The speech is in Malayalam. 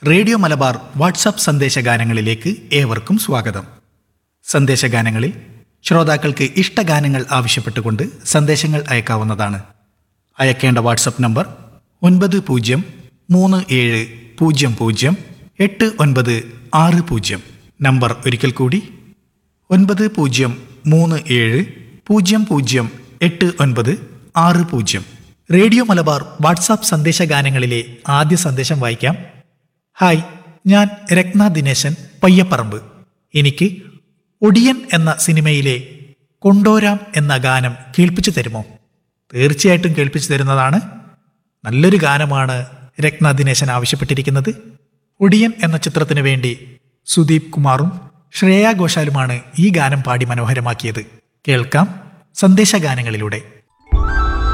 റേഡിയോ മലബാർ വാട്സാപ്പ് സന്ദേശഗാനങ്ങളിലേക്ക് ഏവർക്കും സ്വാഗതം സന്ദേശഗാനങ്ങളിൽ ശ്രോതാക്കൾക്ക് ഇഷ്ടഗാനങ്ങൾ ആവശ്യപ്പെട്ടുകൊണ്ട് സന്ദേശങ്ങൾ അയക്കാവുന്നതാണ് അയക്കേണ്ട വാട്സപ്പ് നമ്പർ ഒൻപത് പൂജ്യം മൂന്ന് ഏഴ് പൂജ്യം പൂജ്യം എട്ട് ഒൻപത് ആറ് പൂജ്യം നമ്പർ ഒരിക്കൽ കൂടി ഒൻപത് പൂജ്യം മൂന്ന് ഏഴ് പൂജ്യം പൂജ്യം എട്ട് ഒൻപത് ആറ് പൂജ്യം റേഡിയോ മലബാർ വാട്സാപ്പ് സന്ദേശഗാനങ്ങളിലെ ആദ്യ സന്ദേശം വായിക്കാം ഹായ് ഞാൻ രത്ന ദിനേശൻ പയ്യപ്പറമ്പ് എനിക്ക് ഒടിയൻ എന്ന സിനിമയിലെ കൊണ്ടോരാം എന്ന ഗാനം കേൾപ്പിച്ചു തരുമോ തീർച്ചയായിട്ടും കേൾപ്പിച്ചു തരുന്നതാണ് നല്ലൊരു ഗാനമാണ് രത്ന ദിനേശൻ ആവശ്യപ്പെട്ടിരിക്കുന്നത് ഒടിയൻ എന്ന ചിത്രത്തിനു വേണ്ടി സുദീപ് കുമാറും ശ്രേയ ഘോഷാലുമാണ് ഈ ഗാനം പാടി മനോഹരമാക്കിയത് കേൾക്കാം സന്ദേശഗാനങ്ങളിലൂടെ